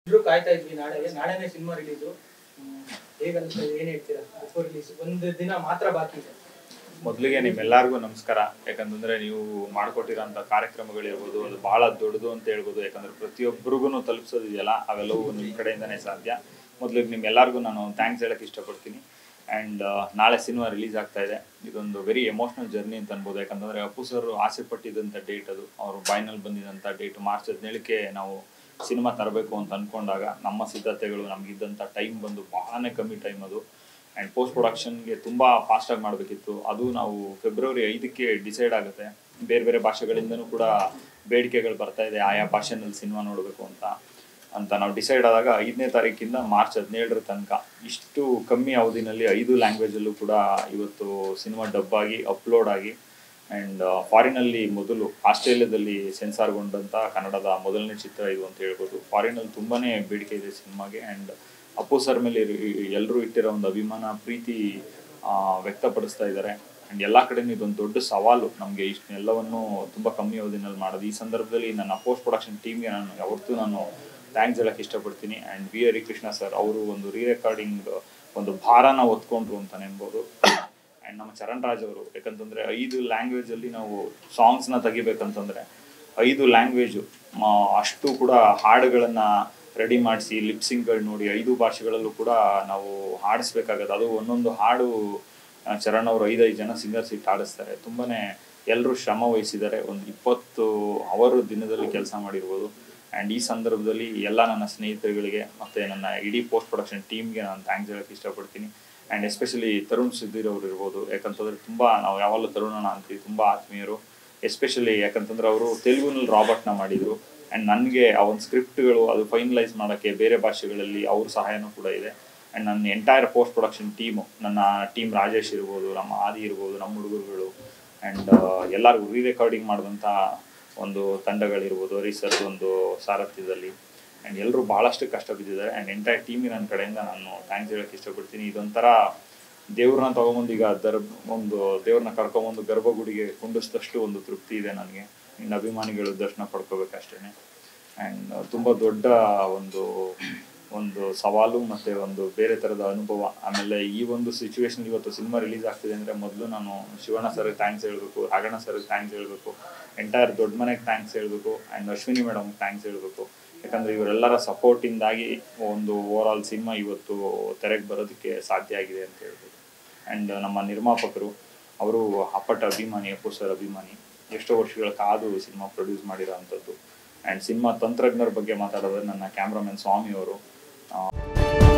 ಎಲ್ರು ಕಾಯ್ತಾ ಇದ್ವಿ ನಾಳೆಗೆ ನಾಳೆನೇ ಸಿನಿಮಾ ರಿಲೀಸು ಹೇಗನ್ನಿಸ್ತಾ ಇದೆ ಏನ್ ಹೇಳ್ತೀರಾ ಬಿಫೋರ್ ರಿಲೀಸ್ ಒಂದು ದಿನ ಮಾತ್ರ ಬಾಕಿ ಇದೆ ಮೊದಲಿಗೆ ನಿಮ್ಮೆಲ್ಲರಿಗೂ ನಮಸ್ಕಾರ ಯಾಕಂತಂದ್ರೆ ನೀವು ಮಾಡಿಕೊಟ್ಟಿರೋಂಥ ಕಾರ್ಯಕ್ರಮಗಳಿರ್ಬೋದು ಅದು ಬಹಳ ದೊಡ್ಡದು ಅಂತ ಹೇಳ್ಬೋದು ಯಾಕಂದ್ರೆ ಪ್ರತಿಯೊಬ್ಬರಿಗೂ ತಲುಪಿಸೋದಿದೆಯಲ್ಲ ಅವೆಲ್ಲವೂ ನಿಮ್ಮ ಕಡೆಯಿಂದನೇ ಸಾಧ್ಯ ಮೊದಲಿಗೆ ನಿಮ್ಮೆಲ್ಲರಿಗೂ ನಾನು ಥ್ಯಾಂಕ್ಸ್ ಹೇಳಕ್ ಇಷ್ಟಪಡ್ತೀನಿ ಆ್ಯಂಡ್ ನಾಳೆ ಸಿನಿಮಾ ರಿಲೀಸ್ ಆಗ್ತಾ ಇದೆ ಇದೊಂದು ವೆರಿ ಎಮೋಷನಲ್ ಜರ್ನಿ ಅಂತ ಅನ್ಬೋದು ಯಾಕಂತಂದ್ರೆ ಅಪ್ಪು ಸರ್ ಆಸೆ ಪಟ್ಟಿದ್ದಂಥ ಡೇಟ್ ಅದು ಅವರು ಬಾಯ್ನಲ್ಲಿ ಬಂದಿದ್ದಂಥ ಡೇಟ್ ಮಾರ್ಚ್ ಹದಿನೇಳಕ್ಕೆ ನಾವು ಸಿನಿಮಾ ತರಬೇಕು ಅಂತ ಅನ್ಕೊಂಡಾಗ ನಮ್ಮ ಸಿದ್ಧತೆಗಳು ನಮಗಿದ್ದಂಥ ಟೈಮ್ ಬಂದು ಬಹಳನೇ ಕಮ್ಮಿ ಟೈಮ್ ಅದು ಆ್ಯಂಡ್ ಪೋಸ್ಟ್ ಪ್ರೊಡಕ್ಷನ್ಗೆ ತುಂಬ ಫಾಸ್ಟಾಗಿ ಮಾಡಬೇಕಿತ್ತು ಅದು ನಾವು ಫೆಬ್ರವರಿ ಐದಕ್ಕೆ ಡಿಸೈಡ್ ಆಗುತ್ತೆ ಬೇರೆ ಬೇರೆ ಭಾಷೆಗಳಿಂದನೂ ಕೂಡ ಬೇಡಿಕೆಗಳು ಬರ್ತಾ ಇದೆ ಆಯಾ ಭಾಷೆನಲ್ಲಿ ಸಿನಿಮಾ ನೋಡಬೇಕು ಅಂತ ಅಂತ ನಾವು ಡಿಸೈಡ್ ಆದಾಗ ಐದನೇ ತಾರೀಕಿಂದ ಮಾರ್ಚ್ ಹದಿನೇಳರ ತನಕ ಇಷ್ಟು ಕಮ್ಮಿ ಅವಧಿನಲ್ಲಿ ಐದು ಲ್ಯಾಂಗ್ವೇಜಲ್ಲೂ ಕೂಡ ಇವತ್ತು ಸಿನಿಮಾ ಡಬ್ ಆಗಿ ಅಪ್ಲೋಡ್ ಆಗಿ ಆ್ಯಂಡ್ ಫಾರಿನಲ್ಲಿ ಮೊದಲು ಆಸ್ಟ್ರೇಲಿಯಾದಲ್ಲಿ ಸೆನ್ಸಾರ್ಗೊಂಡಂಥ ಕನ್ನಡದ ಮೊದಲನೇ ಚಿತ್ರ ಇದು ಅಂತ ಹೇಳ್ಬೋದು ಫಾರಿನಲ್ಲಿ ತುಂಬಾನೇ ಬೇಡಿಕೆ ಇದೆ ಸಿನಿಮಾಗೆ ಆ್ಯಂಡ್ ಅಪ್ಪು ಸರ್ ಮೇಲೆ ಎಲ್ಲರೂ ಇಟ್ಟಿರೋ ಒಂದು ಅಭಿಮಾನ ಪ್ರೀತಿ ಆ, ವ್ಯಕ್ತಪಡಿಸ್ತಾ ಇದ್ದಾರೆ ಆ್ಯಂಡ್ ಎಲ್ಲ ಕಡೆನೂ ಇದೊಂದು ದೊಡ್ಡ ಸವಾಲು ನಮಗೆ ಇಷ್ಟನ್ನೆಲ್ಲವನ್ನು ತುಂಬ ಕಮ್ಮಿ ಅವಧಿನಲ್ಲಿ ಮಾಡೋದು ಈ ಸಂದರ್ಭದಲ್ಲಿ ನನ್ನ ಪೋಸ್ಟ್ ಪ್ರೊಡಕ್ಷನ್ ಟೀಮ್ಗೆ ನಾನು ಯಾವತ್ತೂ ನಾನು ಥ್ಯಾಂಕ್ಸ್ ಹೇಳಕ್ಕೆ ಇಷ್ಟಪಡ್ತೀನಿ and V Hari Krishna sir ಅವರು ಒಂದು ರೀ ರೆಕಾರ್ಡಿಂಗ್ ಒಂದು ಭಾರನ ಹೊತ್ಕೊಂಡ್ರು ಅಂತ ನೆನ್ಬೋದು ಆ್ಯಂಡ್ ನಮ್ಮ ಚರಣ್ ರಾಜ್ ಅವರು ಯಾಕಂತಂದ್ರೆ ಐದು ಲ್ಯಾಂಗ್ವೇಜ್ ಅಲ್ಲಿ ನಾವು ಸಾಂಗ್ಸ್ನ ತೆಗಿಬೇಕಂತಂದ್ರೆ ಐದು ಲ್ಯಾಂಗ್ವೇಜು ಅಷ್ಟು ಕೂಡ ಹಾಡುಗಳನ್ನ ರೆಡಿ ಮಾಡಿಸಿ ಲಿಪ್ಸಿಂಗ್ಗಳು ನೋಡಿ ಐದು ಭಾಷೆಗಳಲ್ಲೂ ಕೂಡ ನಾವು ಹಾಡಿಸ್ಬೇಕಾಗತ್ತೆ ಅದು ಒಂದೊಂದು ಹಾಡು ಆ, ಚರಣ್ ಅವರು ಐದೈದು ಜನ ಸಿಂಗರ್ಸ್ ಇಟ್ಟು ಹಾಡಿಸ್ತಾರೆ ತುಂಬಾನೇ ಎಲ್ಲರೂ ಶ್ರಮ ವಹಿಸಿದ್ದಾರೆ ಒಂದು ಇಪ್ಪತ್ತು ಅವರು ದಿನದಲ್ಲಿ ಕೆಲಸ ಮಾಡಿರ್ಬೋದು ಆ್ಯಂಡ್ ಈ ಸಂದರ್ಭದಲ್ಲಿ ಎಲ್ಲ ನನ್ನ ಸ್ನೇಹಿತರುಗಳಿಗೆ ಮತ್ತು ನನ್ನ ಇಡೀ ಪೋಸ್ಟ್ ಪ್ರೊಡಕ್ಷನ್ ಟೀಮ್ಗೆ ನಾನು ಥ್ಯಾಂಕ್ಸ್ ಹೇಳಕ್ಕೆ ಇಷ್ಟಪಡ್ತೀನಿ ಆ್ಯಂಡ್ ಎಸ್ಪೆಷಲಿ ತರುಣ್ ಸಿದ್ದಿರ್ ಅವರು ಇರ್ಬೋದು ಯಾಕಂತಂದ್ರೆ ತುಂಬ ನಾವು ಯಾವಾಗಲೂ ತರುಣನ ಅಂತೀವಿ ತುಂಬ ಆತ್ಮೀಯರು ಎಸ್ಪೆಷಲಿ ಯಾಕಂತಂದ್ರೆ ಅವರು ತೆಲುಗುನಲ್ಲಿ ರಾಬರ್ಟ್ನ ಮಾಡಿದರು ಆ್ಯಂಡ್ ನನಗೆ ಆ ಒಂದು ಸ್ಕ್ರಿಪ್ಟ್ಗಳು ಅದು ಫೈನಲೈಸ್ ಮಾಡೋಕ್ಕೆ ಬೇರೆ ಭಾಷೆಗಳಲ್ಲಿ ಅವ್ರ ಸಹಾಯನೂ ಕೂಡ ಇದೆ ಆ್ಯಂಡ್ ನನ್ನ ಎಂಟೈರ್ ಪೋಸ್ಟ್ ಪ್ರೊಡಕ್ಷನ್ ಟೀಮು ನನ್ನ ಟೀಮ್ ರಾಜೇಶ್ ಇರ್ಬೋದು ನಮ್ಮ ಆದಿ ಇರ್ಬೋದು ನಮ್ಮ ಹುಡುಗರುಗಳು ಆ್ಯಂಡ್ ಎಲ್ಲರಿಗೂ ರೀ ರೆಕಾರ್ಡಿಂಗ್ ಮಾಡಿದಂಥ ಒಂದು ತಂಡಗಳಿರ್ಬೋದು ರೀಸರ್ ಒಂದು ಸಾರಥ್ಯದಲ್ಲಿ ಆ್ಯಂಡ್ ಎಲ್ಲರೂ ಭಾಳಷ್ಟು ಕಷ್ಟ ಬಿದ್ದಿದ್ದಾರೆ ಆ್ಯಂಡ್ ಎಂಟೈರ್ ಟೀಮಿಗೆ ನನ್ನ ಕಡೆಯಿಂದ ನಾನು ಥ್ಯಾಂಕ್ಸ್ ಹೇಳಕ್ಕೆ ಇಷ್ಟಪಡ್ತೀನಿ ಇದೊಂಥರ ದೇವ್ರನ್ನ ತಗೊಂಬಂದು ಈಗ ದರ್ ಒಂದು ದೇವ್ರನ್ನ ಕರ್ಕೊಂಬಂದು ಗರ್ಭಗುಡಿಗೆ ಕುಂಡಿಸಿದಷ್ಟು ಒಂದು ತೃಪ್ತಿ ಇದೆ ನನಗೆ ಇನ್ನು ಅಭಿಮಾನಿಗಳು ದರ್ಶನ ಪಡ್ಕೋಬೇಕಷ್ಟೇ ಆ್ಯಂಡ್ ತುಂಬ ದೊಡ್ಡ ಒಂದು ಒಂದು ಸವಾಲು ಮತ್ತೆ ಒಂದು ಬೇರೆ ಥರದ ಅನುಭವ ಆಮೇಲೆ ಈ ಒಂದು ಸಿಚುವೇಶನ್ ಇವತ್ತು ಸಿನಿಮಾ ರಿಲೀಸ್ ಆಗ್ತಿದೆ ಅಂದರೆ ಮೊದಲು ನಾನು ಶಿವಣ್ಣ ಸರ್ಗೆ ಥ್ಯಾಂಕ್ಸ್ ಹೇಳಬೇಕು ರಾಘಣ್ಣ ಸರ್ಗೆ ಥ್ಯಾಂಕ್ಸ್ ಹೇಳಬೇಕು ಎಂಟೈರ್ ದೊಡ್ಡ ಮನೆಗೆ ಥ್ಯಾಂಕ್ಸ್ ಹೇಳಬೇಕು ಆ್ಯಂಡ್ ಅಶ್ವಿನಿ ಮೇಡಮ್ಗೆ ಥ್ಯಾಂಕ್ಸ್ ಹೇಳಬೇಕು ಯಾಕಂದರೆ ಇವರೆಲ್ಲರ ಸಪೋರ್ಟಿಂದಾಗಿ ಒಂದು ಓವರ್ ಆಲ್ ಸಿನಿಮಾ ಇವತ್ತು ತೆರೆಗೆ ಬರೋದಕ್ಕೆ ಸಾಧ್ಯ ಆಗಿದೆ ಅಂತ ಹೇಳ್ಬೋದು ಆ್ಯಂಡ್ ನಮ್ಮ ನಿರ್ಮಾಪಕರು ಅವರು ಅಪ್ಪಟ ಅಭಿಮಾನಿ ಅಪ್ಪು ಸರ್ ಅಭಿಮಾನಿ ಎಷ್ಟೋ ವರ್ಷಗಳ ಕಾದು ಸಿನಿಮಾ ಪ್ರೊಡ್ಯೂಸ್ ಮಾಡಿರೋ ಅಂಥದ್ದು ಆ್ಯಂಡ್ ಸಿನಿಮಾ ತಂತ್ರಜ್ಞರ ಬಗ್ಗೆ ಮಾತಾಡೋದ್ರೆ ನನ್ನ ಕ್ಯಾಮ್ರಾಮನ್ ಸ್ವಾಮಿ ಅವರು